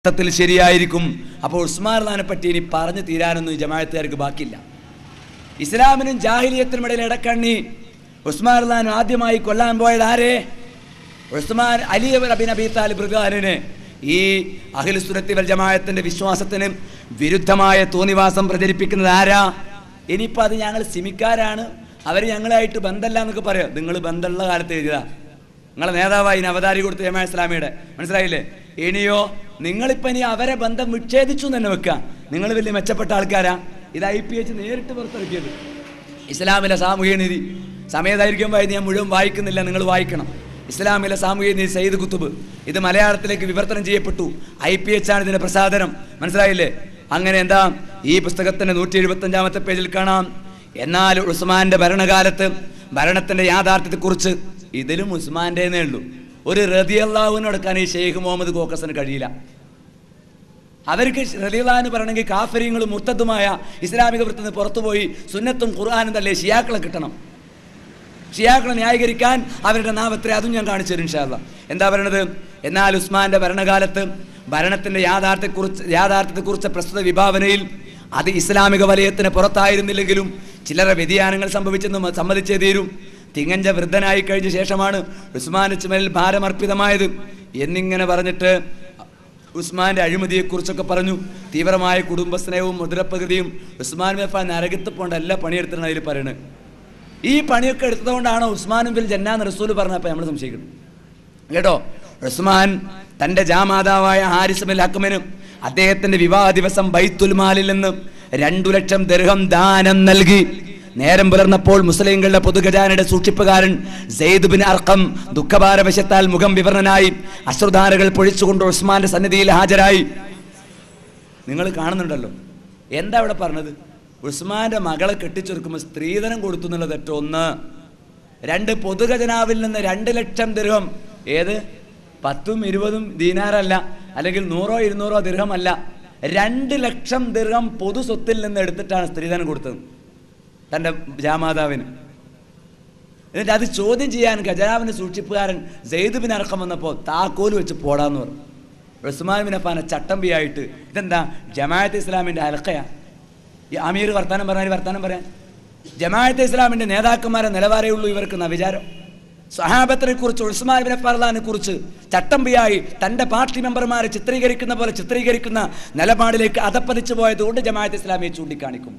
ത്തിൽ ശരിയായിരിക്കും അപ്പോൾ ഉസ്മാൻ ഖാനെ പറ്റി ഇനി പറഞ്ഞു തീരാനൊന്നും ഈ ജമാഅത്തുകാർക്ക് ബാക്കിയില്ല ഇസ്ലാമിനും ജാഹിലിയത്തിനും ഇടയിൽ ഇടക്കണ്ണി ഉസ്മാൻ ഖാൻ ആദ്യമായി കൊല്ലാൻ പോയത് ആരെ ഉസ്മാൻ അലി അബിൻ അബി താലിബ് ഖാനിന് ഈ അഖിൽ സുരത്തി വൽ ജമാഅത്തിന്റെ വിശ്വാസത്തിന് വിരുദ്ധമായ തോന്നിവാസം പ്രചരിപ്പിക്കുന്നത് ആരാ ഇനിയിപ്പോൾ അത് ഞങ്ങൾ സിമിക്കാരാണ് അവർ ഞങ്ങളായിട്ട് ബന്ധമല്ല എന്നൊക്കെ പറയാം നിങ്ങൾ ബന്ധമുള്ള കാലത്ത് എഴുതുക നിങ്ങളെ നേതാവായി ഇനി അവതാരി കൊടുത്ത ജമാ ഇസ്ലാമിയുടെ മനസ്സിലായില്ലേ ഇനിയോ നിങ്ങളിപ്പോൾ ഇനി അവരെ ബന്ധം വിച്ഛേദിച്ചു എന്ന് തന്നെ വെക്കുക നിങ്ങൾ വലിയ മെച്ചപ്പെട്ട ആൾക്കാരാ ഇത് ഐ പി എച്ച് നേരിട്ട് പുറത്തിറക്കിയത് ഇസ്ലാമിലെ സാമൂഹ്യ നീതി സമയദൈർഘ്യം വായി ഞാൻ മുഴുവൻ വായിക്കുന്നില്ല നിങ്ങൾ വായിക്കണം ഇസ്ലാമിലെ സാമൂഹ്യ നീതി സയ്യിദ് കുത്തുബ് ഇത് മലയാളത്തിലേക്ക് വിവർത്തനം ചെയ്യപ്പെട്ടു ഐ പി എച്ച് ആണ് ഇതിന്റെ പ്രസാദനം മനസ്സിലായില്ലേ അങ്ങനെ എന്താ ഈ പുസ്തകത്തിന്റെ നൂറ്റി എഴുപത്തി അഞ്ചാമത്തെ പേജിൽ കാണാം എന്നാൽ ഉസ്മാന്റെ ഭരണകാലത്ത് ഭരണത്തിന്റെ യാഥാർത്ഥ്യത്തെക്കുറിച്ച് ഇതിലും ഉസ്മാന്റേന്നേ ഉള്ളൂ ഒരു റതി അള്ളാഹുവിനോടക്കാൻ ഈ ഷെയ്ഖ് മുഹമ്മദ് കോക്കസിന് കഴിയില്ല അവർക്ക് റലിയുള്ള എന്ന് പറയണമെങ്കിൽ കാഫര്യങ്ങളും മുത്തത്തുമായ ഇസ്ലാമിക വൃത്തിൽ നിന്ന് പുറത്തുപോയി സുന്നത്തും ഖുർആാനും തല്ലേ ഷിയാക്കളെ കിട്ടണം ഷിയാക്കളെ ന്യായീകരിക്കാൻ അവരുടെ നാമത്തെ അതും ഞാൻ കാണിച്ചു തരും ഇൻഷാല്ല എന്താ പറയണത് എന്നാൽ ഉസ്മാന്റെ ഭരണകാലത്ത് ഭരണത്തിന്റെ യാഥാർത്ഥ്യത്തെക്കുറിച്ച് യാഥാർത്ഥ്യത്തെക്കുറിച്ച് പ്രസ്തുത വിഭാവനയിൽ അത് ഇസ്ലാമിക വലയത്തിന് പുറത്തായിരുന്നില്ലെങ്കിലും ചില്ലറ വ്യതിയാനങ്ങൾ സംഭവിച്ചെന്ന് സമ്മതിച്ചേ തീരും തിങ്ങഞ്ച വൃദ്ധനായി കഴിഞ്ഞ ശേഷമാണ് ഉസ്മാൻ ചുമലിൽ ഭാരമർപ്പിതമായത് എന്നിങ്ങനെ പറഞ്ഞിട്ട് ഉസ്മാന്റെ അഴിമതിയെക്കുറിച്ചൊക്കെ പറഞ്ഞു തീവ്രമായ കുടുംബസ്നേഹവും മുദ്രപ്രകൃതിയും ഉസ്മാൻ മേഫ നരകത്ത് പോണ്ട എല്ലാ പണിയെടുത്തിട്ടാണ് അതിൽ പറയുന്നത് ഈ പണിയൊക്കെ എടുത്തതുകൊണ്ടാണ് ഉസ്മാനും ബിൽ ജന്നാന്ന് റസൂൽ പറഞ്ഞപ്പോൾ നമ്മൾ സംശയിക്കണം കേട്ടോ ഉസ്മാൻ തന്റെ ജാമാതാവായ ഹാരിസ് ബിൽ ഹക്കമിന് അദ്ദേഹത്തിന്റെ വിവാഹ ദിവസം ബൈത്തുൽ മാലിൽ നിന്ന് രണ്ടു ലക്ഷം ദർഹം ദാനം നൽകി നേരം പുലർന്നപ്പോൾ മുസ്ലിങ്ങളുടെ പൊതുഖജാനയുടെ സൂക്ഷിപ്പുകാരൻ സെയ്ദ് ബിൻ അർക്കം ദുഃഖഭാരവശത്താൽ മുഖം വിവരണനായി അശ്രുധാരകൾ പൊഴിച്ചുകൊണ്ട് ഉസ്മാന്റെ സന്നിധിയിൽ ഹാജരായി നിങ്ങൾ കാണുന്നുണ്ടല്ലോ എന്താ ഇവിടെ പറഞ്ഞത് ഉസ്മാന്റെ മകളെ കെട്ടിച്ചൊരുക്കുമ്പോൾ സ്ത്രീധനം കൊടുത്തു എന്നുള്ള തെറ്റ് ഒന്ന് രണ്ട് പൊതുഖജനാവിൽ നിന്ന് രണ്ട് ലക്ഷം ദിർഹം ഏത് പത്തും ഇരുപതും ദീനാറല്ല അല്ലെങ്കിൽ നൂറോ ഇരുന്നൂറോ ദിർഹം അല്ല രണ്ട് ലക്ഷം ദിർഹം പൊതു സ്വത്തിൽ നിന്ന് എടുത്തിട്ടാണ് സ്ത്രീധനം കൊടുത്തത് തൻ്റെ ജാമാതാവിന് എന്നിട്ട് അത് ചോദ്യം ചെയ്യാൻ ഖജനാവിന് സൂക്ഷിപ്പുകാരൻ സെയ്ദ് ബിൻ അറക്കം വന്നപ്പോൾ താക്കോല് വെച്ച് പോടാന്ന് പറഞ്ഞു ഉസ്മാൻ ബിൻ അഫാനെ ചട്ടമ്പിയായിട്ട് ഇതെന്താ ജമാഅത്ത് ഇസ്ലാമിൻ്റെ ഹലക്കയാ ഈ അമീർ വർത്താനം പറഞ്ഞാൽ വർത്താനം പറയാൻ ജമാഅത്ത് ഇസ്ലാമിൻ്റെ നേതാക്കന്മാരെ നിലവാരേ ഉള്ളൂ ഇവർക്ക് എന്നാ വിചാരം സഹാബത്തിനെ കുറിച്ച് ഉസ്മാൻ ബിൻ അഫാർലാനെ കുറിച്ച് ചട്ടമ്പിയായി തൻ്റെ പാർട്ടി മെമ്പർമാരെ ചിത്രീകരിക്കുന്ന പോലെ ചിത്രീകരിക്കുന്ന നിലപാടിലേക്ക് അതപ്പതിച്ചു പോയതുകൊണ്ട് ജമാഅത്ത് ഇസ്ലാമിയെ ചൂണ്ടിക്കാണിക്കും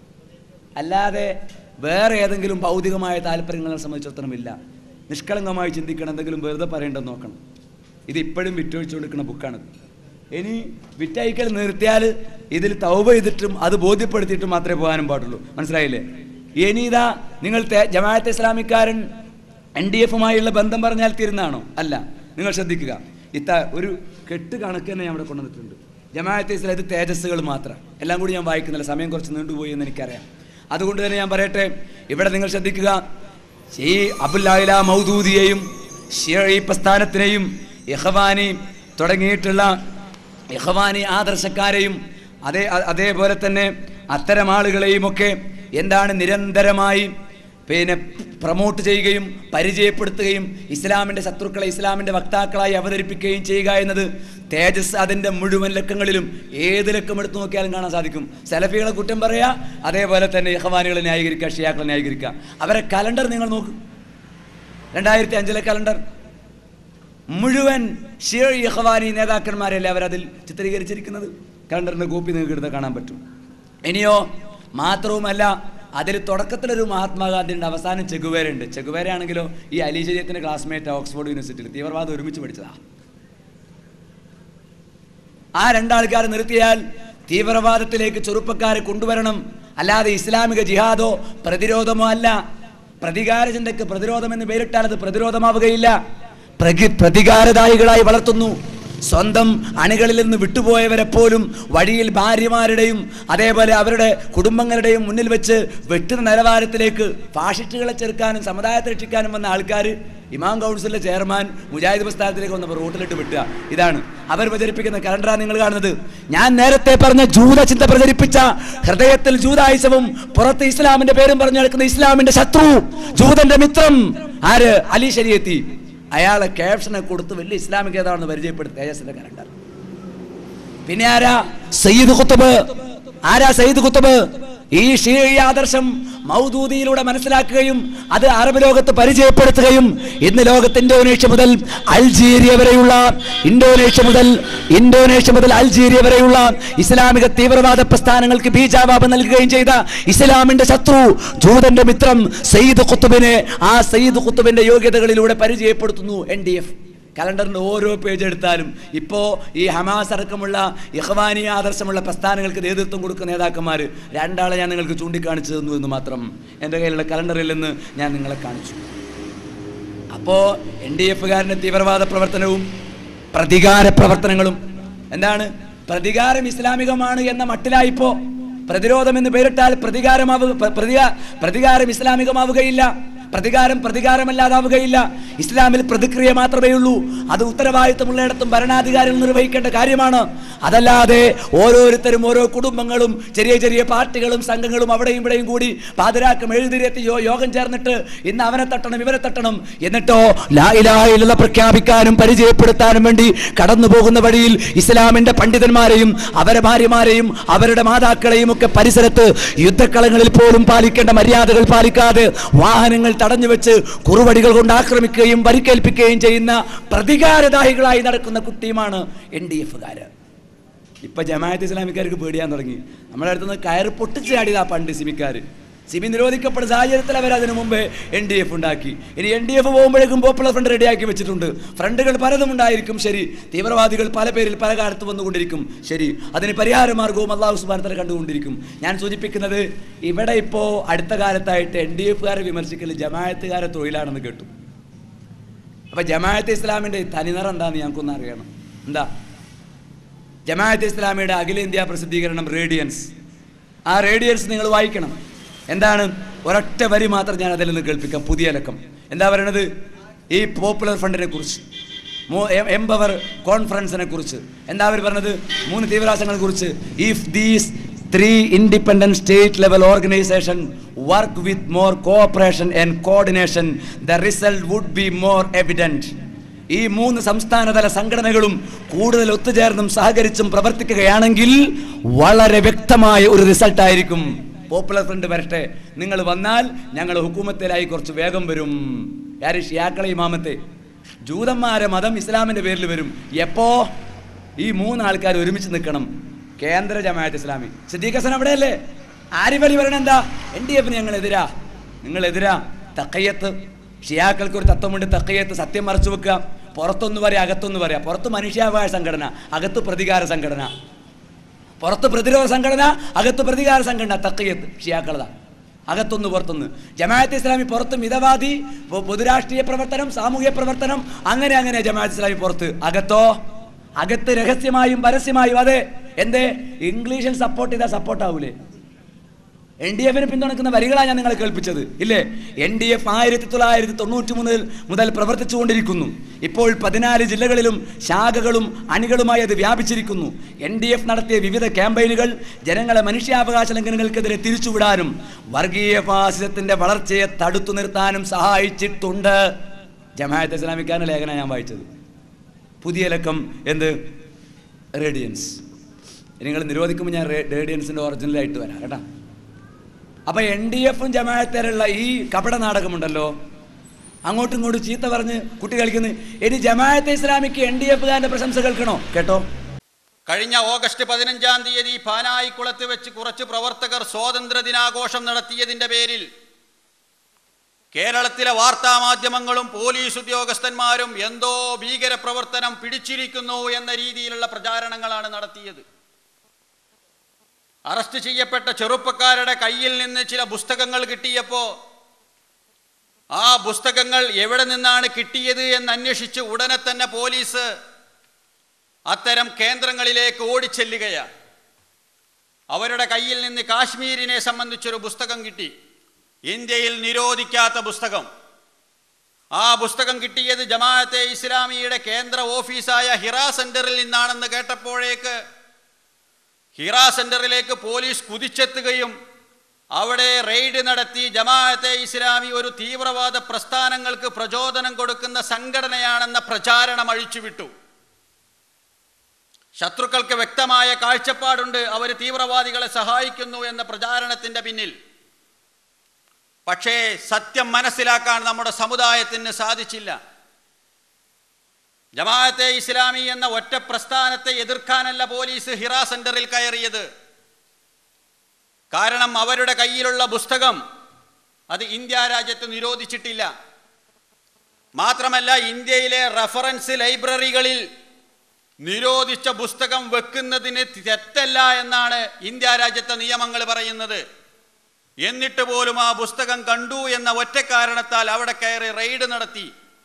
അല്ലാതെ വേറെ ഏതെങ്കിലും ഭൗതികമായ താല്പര്യങ്ങളെ സംബന്ധിച്ചിടത്തോളം ഇല്ല നിഷ്കളങ്കമായി ചിന്തിക്കണം എന്തെങ്കിലും വെറുതെ പറയേണ്ടെന്ന് നോക്കണം ഇത് ഇപ്പോഴും വിറ്റൊഴിച്ചു കൊടുക്കുന്ന ബുക്കാണ് ഇനി വിറ്റയക്കൽ നിർത്തിയാൽ ഇതിൽ തൗബ ചെയ്തിട്ടും അത് ബോധ്യപ്പെടുത്തിയിട്ടും മാത്രമേ പോകാനും പാടുള്ളൂ മനസ്സിലായില്ലേ ഇനി ഇതാ നിങ്ങൾ തേ- ജമാഅത്തെ ഇസ്ലാമിക്കാരൻ എൻ ഡി എഫുമായുള്ള ബന്ധം പറഞ്ഞാൽ തീരുന്നതാണോ അല്ല നിങ്ങൾ ശ്രദ്ധിക്കുക ഇത്ത ഒരു കെട്ട് കണക്ക് തന്നെ ഞാൻ ഇവിടെ കൊണ്ടുവന്നിട്ടുണ്ട് ജമാഅത്തെ ഇസ്ലാം ഇത് തേജസ്സുകൾ മാത്രം എല്ലാം കൂടി ഞാൻ വായിക്കുന്നില്ല സമയം കുറച്ച് നീണ്ടുപോയി എന്ന് എനിക്കറിയാം അതുകൊണ്ട് തന്നെ ഞാൻ പറയട്ടെ ഇവിടെ നിങ്ങൾ ശ്രദ്ധിക്കുക ഈ അബുല്ലായില മൗദൂദിയെയും ഷിയഈ പ്രസ്ഥാനത്തിനെയും ഇഹ്വാനി തുടങ്ങിയിട്ടുള്ള ഇഹ്വാനി ആദർശക്കാരെയും അതേ അ- അതേപോലെ തന്നെ അത്തരം ആളുകളെയും ഒക്കെ എന്താണ് നിരന്തരമായി പിന്നെ പ്രൊമോട്ട് ചെയ്യുകയും പരിചയപ്പെടുത്തുകയും ഇസ്ലാമിൻ്റെ ശത്രുക്കളെ ഇസ്ലാമിൻ്റെ വക്താക്കളായി അവതരിപ്പിക്കുകയും ചെയ്യുക എന്നത് തേജസ് അതിൻ്റെ മുഴുവൻ ലക്കങ്ങളിലും ഏത് ലക്കം എടുത്തു നോക്കിയാലും കാണാൻ സാധിക്കും സെലഫികളെ കുറ്റം പറയുക അതേപോലെ തന്നെ ഇഹ്വാനികളെ ന്യായീകരിക്കുക ഷിയാക്കളെ ന്യായീകരിക്കുക അവരെ കലണ്ടർ നിങ്ങൾ നോക്കും രണ്ടായിരത്തി അഞ്ചിലെ കലണ്ടർ മുഴുവൻ ഷിയ ഇഹ്വാനി നേതാക്കന്മാരല്ലേ അവരതിൽ ചിത്രീകരിച്ചിരിക്കുന്നത് കലണ്ടറിൻ്റെ കോപ്പി നിങ്ങൾക്ക് എടുത്ത് കാണാൻ പറ്റും ഇനിയോ മാത്രവുമല്ല അതിൽ തുടക്കത്തിലൊരു മഹാത്മാഗാന്ധിയുടെ അവസാനം ചെഗുവേരയുണ്ട് ചെഗുവേരയാണെങ്കിലോ ഈ അലി ശരീരത്തിൻ്റെ ക്ലാസ്മേറ്റ് ഓക്സ്ഫോർഡ് യൂണിവേഴ്സിറ്റിയിൽ തീവ്രവാദം ഒരുമിച്ച് പഠിച്ചതാ ആ രണ്ടാൾക്കാരെ നിർത്തിയാൽ തീവ്രവാദത്തിലേക്ക് ചെറുപ്പക്കാരെ കൊണ്ടുവരണം അല്ലാതെ ഇസ്ലാമിക ജിഹാദോ പ്രതിരോധമോ അല്ല പ്രതികാര ചിന്തക്ക് പ്രതിരോധം എന്ന് പേരിട്ടാൽ അത് പ്രതിരോധമാവുകയില്ല പ്രകി പ്രതികാരദായികളായി വളർത്തുന്നു സ്വന്തം അണികളിൽ നിന്ന് വിട്ടുപോയവരെ പോലും വഴിയിൽ ഭാര്യമാരുടെയും അതേപോലെ അവരുടെ കുടുംബങ്ങളുടെയും മുന്നിൽ വെച്ച് വെട്ടുന്ന നിലവാരത്തിലേക്ക് ഫാഷിസ്റ്റുകളെ ചെറുക്കാനും സമുദായത്തെ രക്ഷിക്കാനും വന്ന ആൾക്കാർ ഇമാം കൗൺസിലിലെ ചെയർമാൻ മുജാഹിദ് പ്രസ്ഥാനത്തിലേക്ക് വന്നപ്പോൾ റോട്ടിലിട്ട് വിട്ടുക ഇതാണ് അവർ പ്രചരിപ്പിക്കുന്ന കലണ്ടറാണ് നിങ്ങൾ കാണുന്നത് ഞാൻ നേരത്തെ പറഞ്ഞ ജൂത ചിന്ത പ്രചരിപ്പിച്ച ഹൃദയത്തിൽ ജൂതായുസവും പുറത്ത് ഇസ്ലാമിന്റെ പേരും പറഞ്ഞു നടക്കുന്ന ഇസ്ലാമിന്റെ ശത്രു ജൂതന്റെ മിത്രം ആര് അലി ശരിയെത്തി അയാളെ ക്യാപ്ഷനെ കൊടുത്ത് വലിയ ഇസ്ലാമികതാണെന്ന് പരിചയപ്പെടുത്തി തേജസിന്റെ കലണ്ടർ പിന്നെ ആരാ സയ്യിദ് കുത്തുബ് ആരാ സയ്യിദ് കുത്തുബ് ഈ ഷീഈ ആദർശം മൗദൂദിയിലൂടെ മനസ്സിലാക്കുകയും അത് അറബ് ലോകത്ത് പരിചയപ്പെടുത്തുകയും ഇന്ന് ലോകത്ത് ഇന്തോനേഷ്യ മുതൽ അൾജീരിയ വരെയുള്ള ഇന്തോനേഷ്യ മുതൽ ഇന്തോനേഷ്യ മുതൽ അൾജീരിയ വരെയുള്ള ഇസ്ലാമിക തീവ്രവാദ പ്രസ്ഥാനങ്ങൾക്ക് ബീജാവാപം നൽകുകയും ചെയ്ത ഇസ്ലാമിന്റെ ശത്രു ജൂതന്റെ മിത്രം സയ്യിദ് കുത്തുബിനെ ആ സയ്യിദ് കുത്തുബിന്റെ യോഗ്യതകളിലൂടെ പരിചയപ്പെടുത്തുന്നു എൻ ഡി എഫ് കലണ്ടറിന്റെ ഓരോ പേജ് എടുത്താലും ഇപ്പോൾ ഈ ഹമാസ് അടക്കമുള്ള ഇഹ്വാനി ആദർശമുള്ള പ്രസ്ഥാനങ്ങൾക്ക് നേതൃത്വം കൊടുക്കുന്ന നേതാക്കന്മാർ രണ്ടാളെ ഞാൻ നിങ്ങൾക്ക് ചൂണ്ടിക്കാണിച്ചു തന്നു എന്ന് മാത്രം എൻ്റെ കയ്യിലുള്ള കലണ്ടറിൽ നിന്ന് ഞാൻ നിങ്ങളെ കാണിച്ചു അപ്പോൾ എൻ ഡി എഫുകാരൻ്റെ തീവ്രവാദ പ്രവർത്തനവും പ്രതികാര പ്രവർത്തനങ്ങളും എന്താണ് പ്രതികാരം ഇസ്ലാമികമാണ് എന്ന മട്ടിലായിപ്പോ പ്രതിരോധം എന്ന് പേരിട്ടാൽ പ്രതികാരമാവുക പ്ര- പ്രതികാ- പ്രതികാരം ഇസ്ലാമികമാവുകയില്ല പ്രതികാരം പ്രതികാരമല്ലാതാവുകയില്ല ഇസ്ലാമിൽ പ്രതിക്രിയ മാത്രമേ ഉള്ളൂ അത് ഉത്തരവാദിത്തമുള്ളിടത്തും ഭരണാധികാരികൾ നിർവഹിക്കേണ്ട കാര്യമാണ് അതല്ലാതെ ഓരോരുത്തരും ഓരോ കുടുംബങ്ങളും ചെറിയ ചെറിയ പാർട്ടികളും സംഘങ്ങളും അവിടെയും ഇവിടെയും കൂടി പാതിരാക്കം എഴുതിരെത്തി യോ യോഗം ചേർന്നിട്ട് ഇന്ന് അവനെ തട്ടണം ഇവരെ തട്ടണം എന്നിട്ടോ ലാ ഇലാഹ ഇല്ലല്ലാഹ് പ്രഖ്യാപിക്കാനും പരിചയപ്പെടുത്താനും വേണ്ടി കടന്നു പോകുന്ന വഴിയിൽ ഇസ്ലാമിന്റെ പണ്ഡിതന്മാരെയും അവരെ ഭാര്യമാരെയും അവരുടെ മാതാക്കളെയും ഒക്കെ പരിസരത്ത് യുദ്ധക്കളങ്ങളിൽ പോലും പാലിക്കേണ്ട മര്യാദകൾ പാലിക്കാതെ വാഹനങ്ങൾ തടഞ്ഞു വെച്ച് കുറുവടികൾ കൊണ്ട് ആക്രമിക്കുകയും പരിക്കേൽപ്പിക്കുകയും ചെയ്യുന്ന പ്രതികാരദാഹികളായി നടക്കുന്ന കുട്ടിയുമാണ് എൻ ഡി എഫുകാര് ഇപ്പൊ ജമാഅത്ത് ഇസ്ലാമിക്കാർക്ക് പേടിയാൻ തുടങ്ങി നമ്മുടെ അടുത്തുനിന്ന് കയറ് പൊട്ടിച്ച് ചാടിയതാ പണ്ട് സിമിക്കാര് സിമി നിരോധിക്കപ്പെട്ട സാഹചര്യത്തിൽ അവർ അതിനു മുമ്പേ എൻ ഡി എഫ് ഉണ്ടാക്കി ഇനി എൻ ഡി എഫ് പോകുമ്പോഴേക്കും പോപ്പുലർ ഫ്രണ്ട് റെഡിയാക്കി വെച്ചിട്ടുണ്ട് ഫ്രണ്ടുകൾ പലതും ഉണ്ടായിരിക്കും ശരി തീവ്രവാദികൾ പല പേരിൽ പല കാലത്ത് വന്നുകൊണ്ടിരിക്കും ശരി അതിന് പരിഹാര മാർഗവും അള്ളാഹു സുബാനത്തല കണ്ടുകൊണ്ടിരിക്കും ഞാൻ സൂചിപ്പിക്കുന്നത് ഇവിടെ ഇപ്പോൾ അടുത്ത കാലത്തായിട്ട് എൻ ഡി എഫുകാരെ വിമർശിക്കൽ ജമാഅത്തുകാരെ തൊഴിലാണെന്ന് കേട്ടു അപ്പൊ ജമാഅത്ത് ഇസ്ലാമിന്റെ തനിനിറം എന്താന്ന് ഞങ്ങൾക്കൊന്ന് അറിയണം എന്താ ജമാഅത്ത് ഇസ്ലാമിയുടെ അഖിലേന്ത്യാ പ്രസിദ്ധീകരണം റേഡിയൻസ് ആ റേഡിയൻസ് നിങ്ങൾ വായിക്കണം എന്താണ് ഒരൊറ്റ വരി മാത്രം ഞാൻ അതിൽ നിന്ന് കേൾപ്പിക്കാം പുതിയ ലക്കം എന്താ പറയണത് ഈ പോപ്പുലർ ഫണ്ടിനെ കുറിച്ച് എംപവർ കോൺഫറൻസിനെ കുറിച്ച് എന്താ അവർ പറഞ്ഞത് മൂന്ന് തീവ്രാസങ്ങളെ കുറിച്ച് if these three independent state level organisation work with more cooperation and coordination the result would be more evident ഈ മൂന്ന് സംസ്ഥാനതല സംഘടനകളും കൂടുതൽ ഒത്തുചേർന്നും സഹകരിച്ചും പ്രവർത്തിക്കുകയാണെങ്കിൽ വളരെ വ്യക്തമായ ഒരു റിസൾട്ട് ആയിരിക്കും പോപ്പുലർ ഫ്രണ്ട് വരട്ടെ നിങ്ങൾ വന്നാൽ ഞങ്ങൾ ഹുക്കൂമത്തിലായി കുറച്ച് വേഗം വരും ആര് ഷിയാക്കളെ ഇമാമത്തെ ജൂതന്മാരെ മതം ഇസ്ലാമിന്റെ പേരിൽ വരും എപ്പോ ഈ മൂന്ന് ആൾക്കാർ ഒരുമിച്ച് നിൽക്കണം കേന്ദ്ര ജമാഅത്ത് ഇസ്ലാമി സിദ്ദീഖ് ഹസൻ അവിടെയല്ലേ ആരിഫലി പറയണ എന്താ എൻ ഡി എഫിന് ഞങ്ങൾ എതിരാ നിങ്ങൾ എതിരാ തക്കയ്യത്ത് ഷിയാക്കൾക്ക് ഒരു തത്വമുണ്ട് തക്കയ്യത്ത് സത്യം മറച്ചു വെക്കുക പുറത്തൊന്ന് പറയാം അകത്തൊന്ന് പറയാം പുറത്ത് മനുഷ്യാവകാശ സംഘടന അകത്ത് പ്രതികാര സംഘടന പുറത്ത് പ്രതിരോധ സംഘടന അകത്ത് പ്രതികാര സംഘടന തക്കയ്യത്ത് ഷിയാക്കളത അകത്തൊന്ന് പുറത്തൊന്ന് ജമാഅത്ത് ഇസ്ലാമി പുറത്ത് മിതവാദി പൊ- പൊതുരാഷ്ട്രീയ പ്രവർത്തനം സാമൂഹ്യ പ്രവർത്തനം അങ്ങനെ അങ്ങനെ ജമാഅത്ത് ഇസ്ലാമി പുറത്ത് അകത്തോ അകത്ത് രഹസ്യമായും പരസ്യമായും അതെ എന്തേ ഇംഗ്ലീഷിൽ സപ്പോർട്ട് ചെയ്താൽ സപ്പോർട്ട് ആവൂലേ എൻ ഡി എഫിനെ പിന്തുണക്കുന്ന വരികളാണ് ഞാൻ നിങ്ങളെ കേൾപ്പിച്ചത് ഇല്ലേ എൻ ഡി എഫ് ആയിരത്തി തൊള്ളായിരത്തി തൊണ്ണൂറ്റി മൂന്നിൽ മുതൽ പ്രവർത്തിച്ചുകൊണ്ടിരിക്കുന്നു ഇപ്പോൾ പതിനാല് ജില്ലകളിലും ശാഖകളും അണികളുമായി അത് വ്യാപിച്ചിരിക്കുന്നു എൻ ഡി എഫ് നടത്തിയ വിവിധ ക്യാമ്പയിനുകൾ ജനങ്ങളെ മനുഷ്യാവകാശ ലംഘനങ്ങൾക്കെതിരെ തിരിച്ചുവിടാനും വർഗീയ ഫാസിസത്തിന്റെ വളർച്ചയെ തടുത്തു നിർത്താനും സഹായിച്ചിട്ടുണ്ട് ജമാഅത്ത് ഇസ്ലാമിക്കാരുടെ ലേഖന ഞാൻ വായിച്ചത് പുതിയ ലക്കം എന്ത് റേഡിയൻസ് നിങ്ങൾ നിരോധിക്കുമ്പോൾ ഞാൻ റേ- റേഡിയൻസിന്റെ ഒറിജിനലായിട്ട് വരാം കേട്ടാ അപ്പൊ എൻ ഡി എഫും ജമാഅത്തേരുള്ള ഈ കപട നാടകമുണ്ടല്ലോ അങ്ങോട്ടും ഇങ്ങോട്ടും ചീത്ത പറഞ്ഞ് കുട്ടി കളിക്കുന്നു ഇനി ജമാഅത്തെ ഇസ്ലാമിക്ക് എൻ ഡി എഫുകാരന്റെ പ്രശംസ കേൾക്കണോ കേട്ടോ കഴിഞ്ഞ ഓഗസ്റ്റ് പതിനഞ്ചാം തീയതി പാനായിക്കുളത്ത് വെച്ച് കുറച്ച് പ്രവർത്തകർ സ്വാതന്ത്ര്യ ദിനാഘോഷം നടത്തിയതിന്റെ പേരിൽ കേരളത്തിലെ വാർത്താ മാധ്യമങ്ങളും പോലീസ് ഉദ്യോഗസ്ഥന്മാരും എന്തോ ഭീകര പ്രവർത്തനം പിടിച്ചിരിക്കുന്നു എന്ന രീതിയിലുള്ള പ്രചാരണങ്ങളാണ് നടത്തിയത് അറസ്റ്റ് ചെയ്യപ്പെട്ട ചെറുപ്പക്കാരുടെ കയ്യിൽ നിന്ന് ചില പുസ്തകങ്ങൾ കിട്ടിയപ്പോൾ ആ പുസ്തകങ്ങൾ എവിടെ നിന്നാണ് കിട്ടിയത് എന്ന് അന്വേഷിച്ച് ഉടനെ തന്നെ പോലീസ് അത്തരം കേന്ദ്രങ്ങളിലേക്ക് ഓടിച്ചെല്ലുകയാണ് അവരുടെ കയ്യിൽ നിന്ന് കാശ്മീരിനെ സംബന്ധിച്ചൊരു പുസ്തകം കിട്ടി ഇന്ത്യയിൽ നിരോധിക്കാത്ത പുസ്തകം ആ പുസ്തകം കിട്ടിയത് ജമാഅത്തെ ഇസ്ലാമിയുടെ കേന്ദ്ര ഓഫീസായ ഹിറ സെന്ററിൽ നിന്നാണെന്ന് കേട്ടപ്പോഴേക്ക് ഹിറ സെന്ററിലേക്ക് പോലീസ് കുതിച്ചെത്തുകയും അവിടെ റെയ്ഡ് നടത്തി ജമാഅത്തെ ഇസ്ലാമി ഒരു തീവ്രവാദ പ്രസ്ഥാനങ്ങൾക്ക് പ്രചോദനം കൊടുക്കുന്ന സംഘടനയാണെന്ന പ്രചാരണം അഴിച്ചുവിട്ടു ശത്രുക്കൾക്ക് വ്യക്തമായ കാഴ്ചപ്പാടുണ്ട് അവർ തീവ്രവാദികളെ സഹായിക്കുന്നു എന്ന പ്രചാരണത്തിൻ്റെ പിന്നിൽ പക്ഷേ സത്യം മനസ്സിലാക്കാൻ നമ്മുടെ സമുദായത്തിന് സാധിച്ചില്ല ജമാഅത്തെ ഇസ്ലാമി എന്ന ഒറ്റ പ്രസ്ഥാനത്തെ എതിർക്കാനല്ല പോലീസ് ഹിറ സെന്ററിൽ കയറിയത് കാരണം അവരുടെ കയ്യിലുള്ള പുസ്തകം അത് ഇന്ത്യ രാജ്യത്ത് നിരോധിച്ചിട്ടില്ല മാത്രമല്ല ഇന്ത്യയിലെ റഫറൻസ് ലൈബ്രറികളിൽ നിരോധിച്ച പുസ്തകം വെക്കുന്നതിന് തെറ്റല്ല എന്നാണ് ഇന്ത്യ രാജ്യത്തെ നിയമങ്ങൾ പറയുന്നത് എന്നിട്ട് പോലും ആ പുസ്തകം കണ്ടു എന്ന ഒറ്റ കാരണത്താൽ അവിടെ കയറി റെയ്ഡ് നടത്തി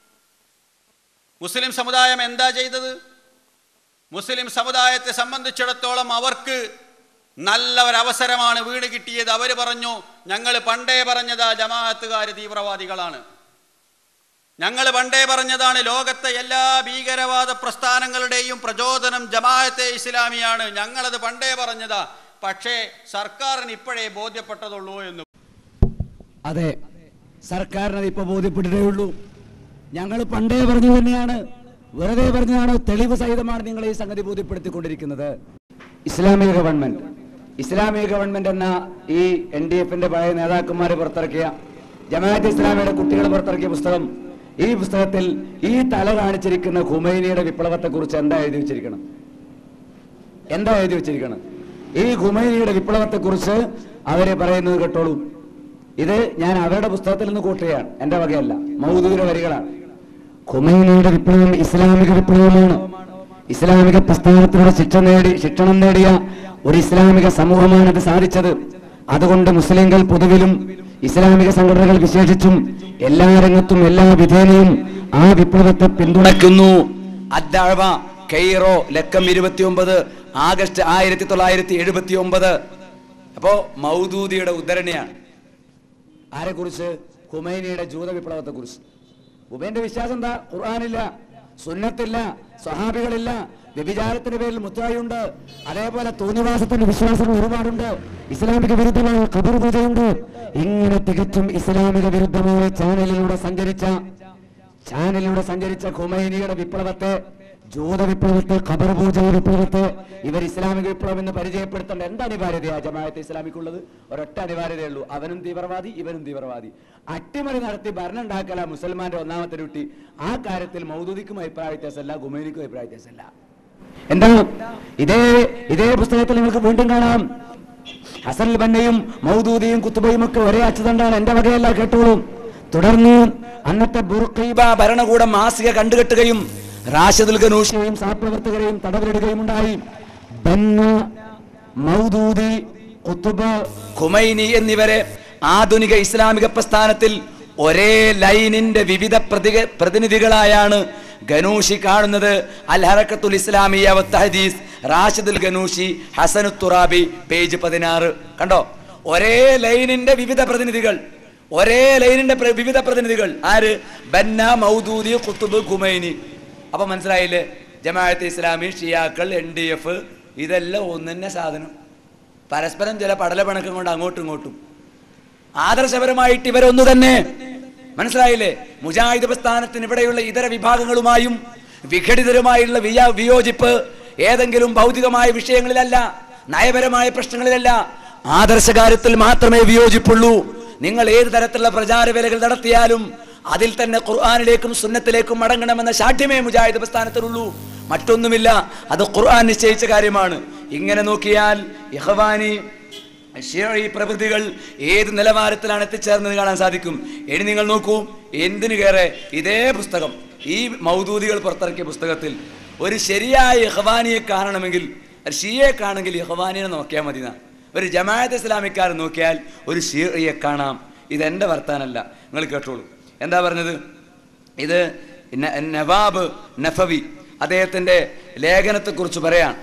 മുസ്ലിം സമുദായം എന്താ ചെയ്തത് മുസ്ലിം സമുദായത്തെ സംബന്ധിച്ചിടത്തോളം അവർക്ക് നല്ല ഒരവസരമാണ് വീട് കിട്ടിയത് അവർ പറഞ്ഞു ഞങ്ങൾ പണ്ടേ പറഞ്ഞതാ ജമാഅത്തുകാർ തീവ്രവാദികളാണ് ഞങ്ങൾ പണ്ടേ പറഞ്ഞതാണ് ലോകത്തെ എല്ലാ ഭീകരവാദ പ്രസ്ഥാനങ്ങളുടെയും പ്രചോദനം ജമാഅത്തെ ഇസ്ലാമിയാണ് ഞങ്ങളത് പണ്ടേ പറഞ്ഞതാ പക്ഷേ സർക്കാരിന് ഇപ്പോഴേ ബോധ്യപ്പെട്ടതുള്ളൂ എന്ന് അതെ സർക്കാരിനത് ഇപ്പൊ ബോധ്യപ്പെട്ടിട്ടേ ഉള്ളൂ ഞങ്ങൾ പണ്ടേ പറഞ്ഞു തന്നെയാണ് വെറുതെ പറഞ്ഞതാണ് തെളിവ് സഹിതമാണ് നിങ്ങൾ ഈ സംഗതി ബോധ്യപ്പെടുത്തിക്കൊണ്ടിരിക്കുന്നത് ഇസ്ലാമിക ഗവൺമെന്റ് ഇസ്ലാമിക ഗവൺമെന്റ് എന്ന ഈ എൻ ഡി എഫിന്റെ പഴയ നേതാക്കന്മാർ പുറത്തിറക്കിയ ജമാഅത്ത് ഇസ്ലാമിയുടെ കുട്ടികൾ പുറത്തിറക്കിയ പുസ്തകം ഈ പുസ്തകത്തിൽ ഈ തല കാണിച്ചിരിക്കുന്ന ഖുമൈനിയുടെ വിപ്ലവത്തെ കുറിച്ച് എന്താ എഴുതി വെച്ചിരിക്കണം എന്താ എഴുതി വെച്ചിരിക്കണം ഈ ഖുമൈനിയുടെ വിപ്ലവത്തെ കുറിച്ച് അവര് പറയുന്നത് കേട്ടോളൂ ഇത് ഞാൻ അവരുടെ പുസ്തകത്തിൽ നിന്ന് കൂട്ടുകയാണ് എന്റെ വകയല്ല മൗദൂര വരികളാണ് ഖുമൈനിയുടെ വിപ്ലവം ഇസ്ലാമിക വിപ്ലവമാണ് ഇസ്ലാമിക പ്രസ്ഥാനത്തിലൂടെ ശിക്ഷ നേടി ശിക്ഷണം നേടിയ ഒരു ഇസ്ലാമിക സമൂഹമാണ് ഇത് സാധിച്ചത് അതുകൊണ്ട് മുസ്ലിങ്ങൾ പൊതുവിലും ഇസ്ലാമിക സംഘടനകൾ വിശേഷിച്ചും എല്ലാ രംഗത്തും എല്ലാ വിധേനയും ആ വിപ്ലവത്തെ പിന്തുണയ്ക്കുന്നു അദ്ദാഴ്വ കെയ്റോ ലക്കം ഇരുപത്തിയൊമ്പത് ആഗസ്റ്റ് ആയിരത്തി തൊള്ളായിരത്തി എഴുപത്തി ഒമ്പത് അപ്പോ മൗദൂദിയുടെ ഉദ്ധരണിയാണ് ആരെ കുറിച്ച് ഹുമൈനിയുടെ ജൂത വിപ്ലവത്തെ കുറിച്ച് ഉബൈന്റെ വിശ്വാസം എന്താ ഖുർആാനില്ല സുന്നത്തില്ല സ്വഹാബികളില്ല വ്യഭിചാരത്തിന്റെ പേരിൽ മുത്തായുണ്ട് അതേപോലെ തോന്നിവാസത്തിന്റെ വിശ്വാസങ്ങൾ ഒരുപാടുണ്ട് ഇസ്ലാമിക വിരുദ്ധമായ ഖബർ പൂജയുണ്ട് ഇങ്ങനെ തികച്ചും ഇസ്ലാമിക വിരുദ്ധമായ ചാനലിലൂടെ സഞ്ചരിച്ച ചാനലിലൂടെ സഞ്ചരിച്ച ഖുമൈനിയുടെ വിപ്ലവത്തെ ജൂത വിപ്ലവത്തെ ഖബർ പൂജ വിപ്ലവത്തെ ഇവർ ഇസ്ലാമിക വിപ്ലവം എന്ന് പരിചയപ്പെടുത്തേണ്ട എന്ത് അനിവാര്യതയാ ജമാഅത്തെ ഇസ്ലാമിക്കുള്ളത് ഒരൊറ്റ അനിവാര്യതയേ ഉള്ളൂ അവനും തീവ്രവാദി ഇവനും തീവ്രവാദി അട്ടിമറി നടത്തി ഭരണം ഉണ്ടാക്കല മുസൽമാന്റെ ഒന്നാമത്തെ ഡ്യൂട്ടി ആ കാര്യത്തിൽ മൗദൂദിക്കും അഭിപ്രായ വ്യത്യാസമല്ല ഗുമൈനിക്കും അഭിപ്രായ വ്യത്യാസമല്ല എന്താണ് ഇതേ ഇതേ പുസ്തകത്തിൽ നിങ്ങൾക്ക് വീണ്ടും കാണാം ഹസൻ ബന്നയും മൗദൂദിയും കുത്തുബയും ഒക്കെ ഒരേ അച്ചുതണ്ടാണ് എന്റെ വകയല്ല കേട്ടോളും തുടർന്ന് അന്നത്തെ ബുർഖീബ ഭരണകൂടം മാസിക കണ്ടുകെട്ടുകയും റാഷിദുൽ ഗനൂഷിയെയും സഹപ്രവർത്തകരെയും തടവിലിടുകയും ഉണ്ടായി ബന്ന മൗദൂദി കുത്തുബ് ഖുമൈനി എന്നിവരെ ആധുനിക ഇസ്ലാമിക പ്രസ്ഥാനത്തിൽ ഒരേ ലൈനിന്റെ വിവിധ പ്രതിക- പ്രതിനിധികളായാണ് ഗനൂഷി കാണുന്നത് അൽ ഹറക്കത്തുൽ ഇസ്ലാമിയ തഹദീസ് റാഷിദുൽ ഗനൂഷി ഹസനു തുറാബി പേജ് പതിനാറ് കണ്ടോ ഒരേ ലൈനിന്റെ വിവിധ പ്രതിനിധികൾ ഒരേ ലൈനിന്റെ പ്ര- വിവിധ പ്രതിനിധികൾ ആര് ബന്ന മൗദൂദി കുത്തുബ് ഖുമൈനി അപ്പൊ മനസ്സിലായില്ലേ ജമാഅത്തെ ഇസ്ലാമി ഷിയാക്കൾ എൻ ഡി എഫ് ഇതെല്ലാം ഒന്നെ സാധനം പരസ്പരം ചില പടലപ്പിണക്കം കൊണ്ട് അങ്ങോട്ടും ഇങ്ങോട്ടും ആദർശപരമായിട്ട് ഇവരൊന്നു തന്നെ മനസ്സിലായില്ലേ മുജാഹിദ് പ്രസ്ഥാനത്തിന് ഇവിടെയുള്ള ഇതര വിഭാഗങ്ങളുമായും വിഘടിതരുമായുള്ള വിയ വിയോജിപ്പ് ഏതെങ്കിലും ഭൗതികമായ വിഷയങ്ങളിലല്ല നയപരമായ പ്രശ്നങ്ങളിലല്ല ആദർശകാര്യത്തിൽ മാത്രമേ വിയോജിപ്പുള്ളൂ നിങ്ങൾ ഏത് തരത്തിലുള്ള പ്രചാരവേലകൾ നടത്തിയാലും അതിൽ തന്നെ ഖുർആാനിലേക്കും സുന്നത്തിലേക്കും മടങ്ങണമെന്ന ശാഠ്യമേ മുജാഹിദ് പ്രസ്ഥാനത്തിലുള്ളൂ മറ്റൊന്നുമില്ല അത് ഖുർആൻ നിശ്ചയിച്ച കാര്യമാണ് ഇങ്ങനെ നോക്കിയാൽ ഇഹ്വാനി ഷിയഈ പ്രവൃത്തികൾ ഏത് നിലവാരത്തിലാണ് എത്തിച്ചേർന്നത് കാണാൻ സാധിക്കും ഇനി നിങ്ങൾ നോക്കൂ എന്തിനു കയറെ ഇതേ പുസ്തകം ഈ മൗദൂദികൾ പുറത്തിറക്കിയ പുസ്തകത്തിൽ ഒരു ശരിയായ ഇഹ്വാനിയെ കാണണമെങ്കിൽ ഒരു ഷിയെ കാണെങ്കിൽ ഇഹ്വാനിനെ നോക്കിയാൽ മതി എന്നാ. ഒരു ജമാഅത്ത് ഇസ്ലാമിക്കാരൻ നോക്കിയാൽ ഒരു ഷിയയെ കാണാം ഇതെന്റെ വർത്താനല്ല നിങ്ങൾ കേട്ടോളൂ എന്താ പറഞ്ഞത് ഇത് ന- നവാബ് നഫവി അദ്ദേഹത്തിന്റെ ലേഖനത്തെക്കുറിച്ച് പറയാൻ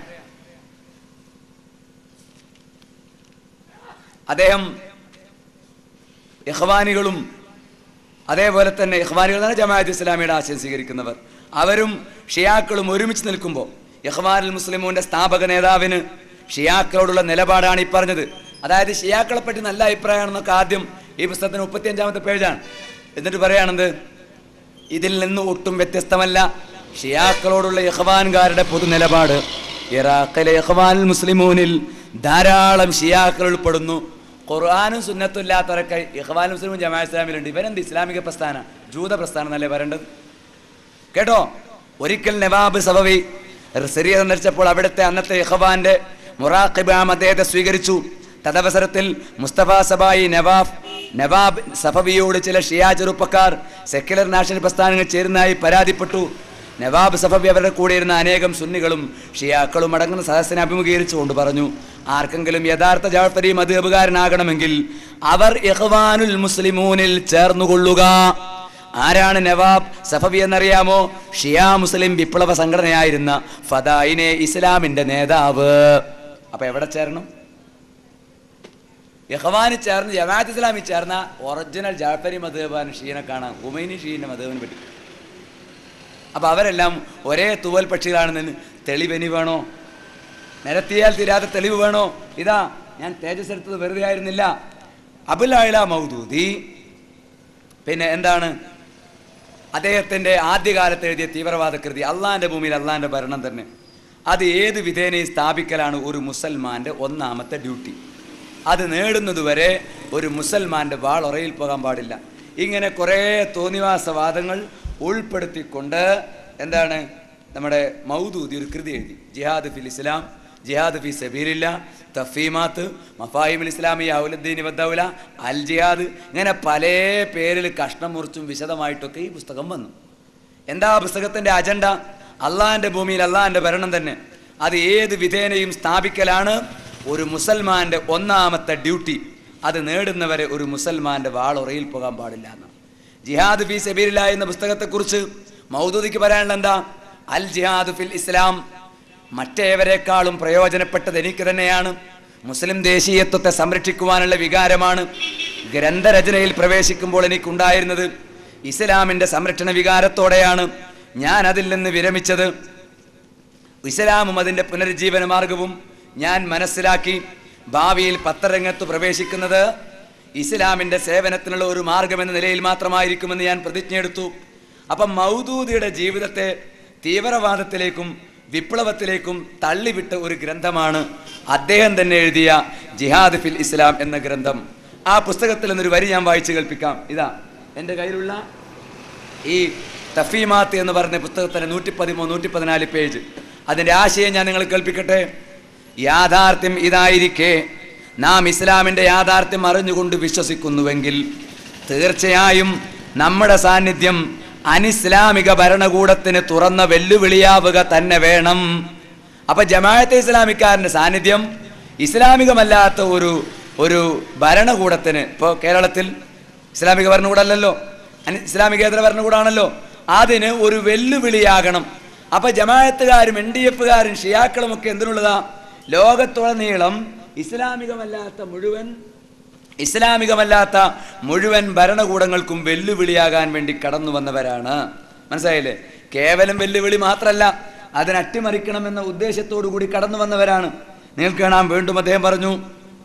അദ്ദേഹം ഇഹ്വാനികളും അതേപോലെ തന്നെ ഇഹ്വാനികൾ എന്ന് പറഞ്ഞാൽ ജമാഅത്ത് ഇസ്ലാമിയുടെ ആശയം സ്വീകരിക്കുന്നവർ അവരും ഷിയാക്കളും ഒരുമിച്ച് നിൽക്കുമ്പോൾ ഇഹ്വാനുൽ മുസ്ലിമൂന്റെ സ്ഥാപക നേതാവിന് ഷിയാക്കളോടുള്ള നിലപാടാണ് ഈ പറഞ്ഞത് അതായത് ഷിയാക്കളെ പറ്റി നല്ല അഭിപ്രായമാണെന്നൊക്കെ ആദ്യം ഈ പുസ്തകത്തിന് മുപ്പത്തി അഞ്ചാമത്തെ പേജാണ് എന്നിട്ട് പറയുകയാണെന്ത് ഇതിൽ നിന്ന് ഒട്ടും വ്യത്യസ്തമല്ല ഷിയാക്കളോടുള്ള ഇഹ്വാൻകാരുടെ പൊതു നിലപാട് ഇറാഖിലെ ഇഖ്വാനുൽ മുസ്ലിമൂനിൽ ധാരാളം ഷിയാക്കൾ ഉൾപ്പെടുന്നു ഖുർആാനും സുന്നത്തും ഇല്ലാത്തവരൊക്കെ ഇഖ്വാൻ മുസ്ലിമും ജമാ ഇസ്ലാമിലുണ്ട് ഇവരെന്ത് ഇസ്ലാമിക പ്രസ്ഥാന ജൂത പ്രസ്ഥാനം എന്നല്ലേ വരേണ്ടത് കേട്ടോ ഒരിക്കൽ നവാബ് സബവി സിറിയ സന്ദർശിച്ചപ്പോൾ അവിടുത്തെ അന്നത്തെ ഇഖ്വാന്റെ മുറാഖിബാം അദ്ദേഹത്തെ സ്വീകരിച്ചു തദവസരത്തിൽ മുസ്തഫ സബായി നവാബ് നവാബ് സഫവിയോട് ചില ഷിയാ ചെറുപ്പക്കാർ സെക്യുലർ നാഷണൽ പ്രസ്ഥാനങ്ങൾ ചേരുന്നതായി പരാതിപ്പെട്ടു നവാബ് സഫവി അവരുടെ കൂടെ ഇരുന്ന അനേകം സുന്നികളും ഷിയാക്കളും അടങ്ങുന്ന സദസ്സിനെ അഭിമുഖീകരിച്ചുകൊണ്ട് പറഞ്ഞു ആർക്കെങ്കിലും യഥാർത്ഥ ജാഫരി മധുബുകാരനാകണമെങ്കിൽ അവർ ഇഖ്വാനുൽ മുസ്ലിമൂനിൽ ചേർന്നുകൊള്ളുക ആരാണ് നവാബ് സഫവി എന്നറിയാമോ ഷിയാ മുസ്ലിം വിപ്ലവ സംഘടനയായിരുന്ന ഫദായിനെ ഇസ്ലാമിന്റെ നേതാവ് അപ്പൊ എവിടെ ചേരണം യഹ്വാന് ചേർന്ന് ജമാഅത്ത് ഇസ്ലാമിൽ ചേർന്ന ഒറിജിനൽ ജാഫരി മധുബാൻ ഷീനെ കാണാം ഉമൈനി ഷീന്റെ മധുബിനെ പറ്റി അപ്പൊ അവരെല്ലാം ഒരേ തൂവൽ പക്ഷികളാണെന്ന് തെളിവെനി വേണോ നിരത്തിയാൽ തീരാത്ത തെളിവ് വേണോ ഇതാ ഞാൻ തേജസ് എടുത്തത് വെറുതെ ആയിരുന്നില്ല അബുലായില മൗദൂദി പിന്നെ എന്താണ് അദ്ദേഹത്തിൻ്റെ ആദ്യകാലത്ത് എഴുതിയ തീവ്രവാദ കൃതി അള്ളാന്റെ ഭൂമിയിൽ അള്ളാന്റെ ഭരണം തന്നെ അത് ഏത് വിധേനയും സ്ഥാപിക്കലാണ് ഒരു മുസൽമാന്റെ ഒന്നാമത്തെ ഡ്യൂട്ടി അത് നേടുന്നതുവരെ ഒരു മുസൽമാന്റെ വാൾ ഉറയിൽ പോകാൻ പാടില്ല ഇങ്ങനെ കുറേ തോന്നിവാസവാദങ്ങൾ ഉൾപ്പെടുത്തിക്കൊണ്ട് എന്താണ് നമ്മുടെ മൗദൂദി ഒരു കൃതി എഴുതി ജിഹാദ് ഫിൽ ഇസ്ലാം ജിഹാദ് ഫി സബീലില്ല തഫീമാത്ത് മഫാഹിമുൽ ഇസ്ലാമി ഔലദ്ദീൻ വദ്ദൗല അൽ ജിഹാദ് ഇങ്ങനെ പല പേരിൽ കഷ്ണം മുറിച്ചും വിശദമായിട്ടൊക്കെ ഈ പുസ്തകം വന്നു എന്താ ആ പുസ്തകത്തിന്റെ അജണ്ട അള്ളാഹിന്റെ ഭൂമിയിൽ അള്ളാഹിന്റെ ഭരണം തന്നെ അത് ഏത് വിധേനയും സ്ഥാപിക്കലാണ് ഒരു മുസൽമാന്റെ ഒന്നാമത്തെ ഡ്യൂട്ടി അത് നേടുന്നവരെ ഒരു മുസൽമാന്റെ വാളുറയിൽ പോകാൻ പാടില്ല എന്ന് ജിഹാദ് ഫി സബീലില്ല എന്ന പുസ്തകത്തെക്കുറിച്ച് മൗദൂദിക്ക് പറയാനുള്ള എന്താ അൽ ജിഹാദ് ഫിൽ ഇസ്ലാം മറ്റേവരെക്കാളും പ്രയോജനപ്പെട്ടത് എനിക്ക് തന്നെയാണ് മുസ്ലിം ദേശീയത്വത്തെ സംരക്ഷിക്കുവാനുള്ള വികാരമാണ് ഗ്രന്ഥരചനയിൽ പ്രവേശിക്കുമ്പോൾ എനിക്കുണ്ടായിരുന്നത് ഇസ്ലാമിന്റെ സംരക്ഷണ വികാരത്തോടെയാണ് ഞാൻ അതിൽ നിന്ന് വിരമിച്ചത് ഇസ്ലാമും അതിൻ്റെ പുനരുജ്ജീവന മാർഗവും ഞാൻ മനസ്സിലാക്കി ഭാവിയിൽ പത്രരംഗത്ത് പ്രവേശിക്കുന്നത് ഇസ്ലാമിൻ്റെ സേവനത്തിനുള്ള ഒരു മാർഗമെന്ന നിലയിൽ മാത്രമായിരിക്കുമെന്ന് ഞാൻ പ്രതിജ്ഞയെടുത്തു അപ്പം മൗദൂദിയുടെ ജീവിതത്തെ തീവ്രവാദത്തിലേക്കും വിപ്ലവത്തിലേക്കും തള്ളിവിട്ട ഒരു ഗ്രന്ഥമാണ് അദ്ദേഹം തന്നെ എഴുതിയ ജിഹാദ് ഫിൽ ഇസ്ലാം എന്ന ഗ്രന്ഥം ആ പുസ്തകത്തിൽ നിന്നൊരു വരി ഞാൻ വായിച്ചു കേൾപ്പിക്കാം ഇതാ എൻ്റെ കയ്യിലുള്ള ഈ തഫീമാത്ത് എന്ന് പറഞ്ഞ പുസ്തകത്തിന് നൂറ്റി പതിമൂന്ന് നൂറ്റി പതിനാല് പേജ് അതിൻ്റെ ആശയം ഞാൻ നിങ്ങൾ കേൾപ്പിക്കട്ടെ യാഥാർത്ഥ്യം ഇതായിരിക്കെ നാം ഇസ്ലാമിൻ്റെ യാഥാർത്ഥ്യം അറിഞ്ഞുകൊണ്ട് വിശ്വസിക്കുന്നുവെങ്കിൽ തീർച്ചയായും നമ്മുടെ സാന്നിധ്യം അനിസ്ലാമിക ഭരണകൂടത്തിന് തുറന്ന വെല്ലുവിളിയാവുക തന്നെ വേണം അപ്പൊ ജമാഅത്തെ ഇസ്ലാമിക്കാരന്റെ സാന്നിധ്യം ഇസ്ലാമികമല്ലാത്ത ഒരു ഒരു ഭരണകൂടത്തിന് ഇപ്പോൾ കേരളത്തിൽ ഇസ്ലാമിക ഭരണകൂടമല്ലല്ലോ അനി- ഇസ്ലാമികേതര ഭരണകൂടമാണല്ലോ അതിന് ഒരു വെല്ലുവിളിയാകണം അപ്പൊ ജമാഅത്തുകാരും എൻ ഡി എഫുകാരും ഷിയാക്കളും ഒക്കെ എന്തിനുള്ളതാ ലോകത്തുടനീളം ഇസ്ലാമികമല്ലാത്ത മുഴുവൻ ഇസ്ലാമികമല്ലാത്ത മുഴുവൻ ഭരണകൂടങ്ങൾക്കും വെല്ലുവിളിയാകാൻ വേണ്ടി കടന്നു വന്നവരാണ് മനസ്സിലായില്ലേ കേവലം വെല്ലുവിളി മാത്രമല്ല അതിനെ അട്ടിമറിക്കണമെന്ന ഉദ്ദേശത്തോടു കൂടി കടന്നു വന്നവരാണ് നിങ്ങൾക്ക് കാണാം വീണ്ടും അദ്ദേഹം പറഞ്ഞു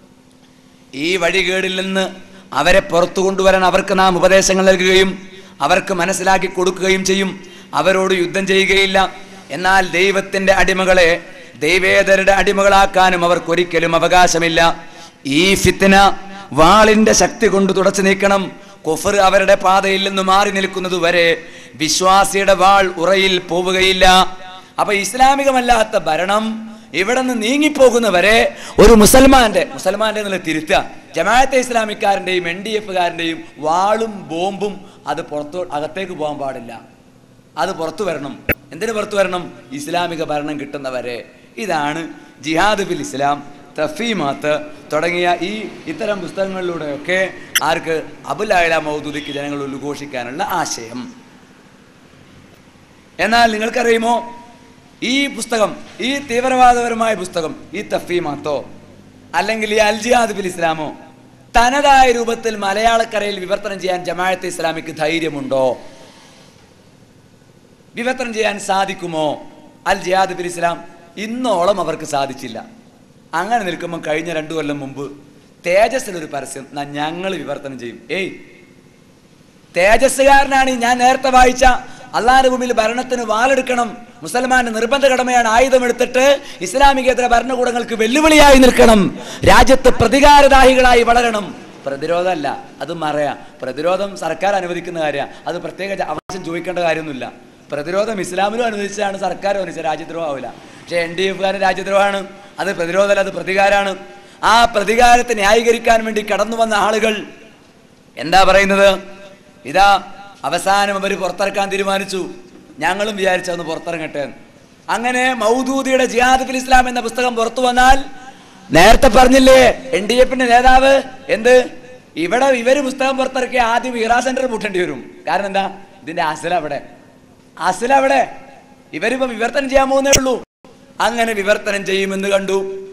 ഈ വഴികേടിൽ നിന്ന് അവരെ പുറത്തു കൊണ്ടുവരാൻ അവർക്ക് നാം ഉപദേശങ്ങൾ നൽകുകയും അവർക്ക് മനസ്സിലാക്കി കൊടുക്കുകയും ചെയ്യും അവരോട് യുദ്ധം ചെയ്യുകയില്ല എന്നാൽ ദൈവത്തിന്റെ അടിമകളെ ദൈവേതരുടെ അടിമകളാക്കാനും അവർക്കൊരിക്കലും അവകാശമില്ല ഈ ഫിത്തിന വാളിന്റെ ശക്തി കൊണ്ട് തുടച്ചു നീക്കണം കുഫർ അവരുടെ പാതയിൽ നിന്ന് മാറി നിൽക്കുന്നത് വരെ വിശ്വാസിയുടെ വാൾ ഉറയിൽ പോവുകയില്ല അപ്പൊ ഇസ്ലാമികമല്ലാത്ത ഭരണം ഇവിടെ നിന്ന് നീങ്ങിപ്പോകുന്നവരെ ഒരു മുസൽമാന്റെ മുസൽമാന്റെ എന്നുള്ള തിരുത്തുക ജമാഅത്തെ ഇസ്ലാമിക്കാരന്റെയും എൻ ഡി എഫുകാരന്റെയും വാളും ബോംബും അത് പുറത്തു അകത്തേക്ക് പോകാൻ പാടില്ല അത് പുറത്തു വരണം എന്തിനു പുറത്തു വരണം ഇസ്ലാമിക ഭരണം കിട്ടുന്നവരെ ഇതാണ് ജിഹാദ് ബിൽ ഇസ്ലാം തഫീമാത്ത് തുടങ്ങിയ ഈ ഇത്തരം പുസ്തകങ്ങളിലൂടെയൊക്കെ ആർക്ക് അബുലായ മൗദൂദിക്ക് ജനങ്ങൾ ഉദ്ഘോഷിക്കാനുള്ള ആശയം എന്നാൽ നിങ്ങൾക്കറിയുമോ ഈ പുസ്തകം ഈ തീവ്രവാദപരമായ പുസ്തകം ഈ തഫീമാത്തോ അല്ലെങ്കിൽ ഈ അൽജിഹാദ് ബിൽ ഇസ്ലാമോ തനതായ രൂപത്തിൽ മലയാളക്കരയിൽ വിവർത്തനം ചെയ്യാൻ ജമാഅത്തെ ഇസ്ലാമിക്ക് ധൈര്യമുണ്ടോ വിവർത്തനം ചെയ്യാൻ സാധിക്കുമോ അൽ ജിഹാദ് ബിൽ ഇസ്ലാം ഇന്നോളം അവർക്ക് സാധിച്ചില്ല അങ്ങനെ നിൽക്കുമ്പോൾ കഴിഞ്ഞ രണ്ടു കൊല്ലം മുമ്പ് തേജസ്സിലൊരു പരസ്യം ഞങ്ങൾ വിവർത്തനം ചെയ്യും ഏയ് തേജസ്സുകാരനാണ് ഈ ഞാൻ നേരത്തെ വായിച്ച അള്ളാഹിന്റെ ഭൂമിയിൽ ഭരണത്തിന് വാളെടുക്കണം മുസൽമാന്റെ നിർബന്ധ കടമയാണ് ആയുധമെടുത്തിട്ട് ഇസ്ലാമികേതര ഭരണകൂടങ്ങൾക്ക് വെല്ലുവിളിയായി നിൽക്കണം രാജ്യത്ത് പ്രതികാരദാഹികളായി വളരണം പ്രതിരോധമല്ല അത് മറയാ പ്രതിരോധം സർക്കാർ അനുവദിക്കുന്ന കാര്യമാണ് അത് പ്രത്യേക ജ- അവകാശം ചോദിക്കേണ്ട കാര്യമൊന്നുമില്ല പ്രതിരോധം ഇസ്ലാമിലും അനുവദിച്ചാണ് സർക്കാർ അനുവദിച്ച രാജ്യദ്രോഹം ആവില്ല പക്ഷേ എൻ ഡി എഫുകാരൻ രാജ്യദ്രോഹമാണ് അത് പ്രതിരോധമല്ല അത് പ്രതികാരമാണ് ആ പ്രതികാരത്തെ ന്യായീകരിക്കാൻ വേണ്ടി കടന്നു വന്ന ആളുകൾ എന്താ പറയുന്നത് ഇതാ അവസാനം അവർ പുറത്തിറക്കാൻ തീരുമാനിച്ചു ഞങ്ങളും വിചാരിച്ചു അന്ന് പുറത്തിറങ്ങട്ടെ എന്ന്. അങ്ങനെ മൗദൂദിയുടെ ജിഹാദ് ഫിൽ ഇസ്ലാം എന്ന പുസ്തകം പുറത്തു വന്നാൽ നേരത്തെ പറഞ്ഞില്ലേ എൻ ഡി എഫിന്റെ നേതാവ് എന്ത് ഇവിടെ ഇവര് പുസ്തകം പുറത്തിറക്കിയ ആദ്യം ഇറാ സെന്റർ പൂട്ടേണ്ടി വരും കാരണം എന്താ ഇതിന്റെ അസൽ അവിടെ അസൽ അവിടെ ഇവരിപ്പോ വിവർത്തനം ചെയ്യാൻ പോകുന്നേ ഉള്ളൂ അങ്ങനെ വിവർത്തനം ചെയ്യുമെന്ന് കണ്ടു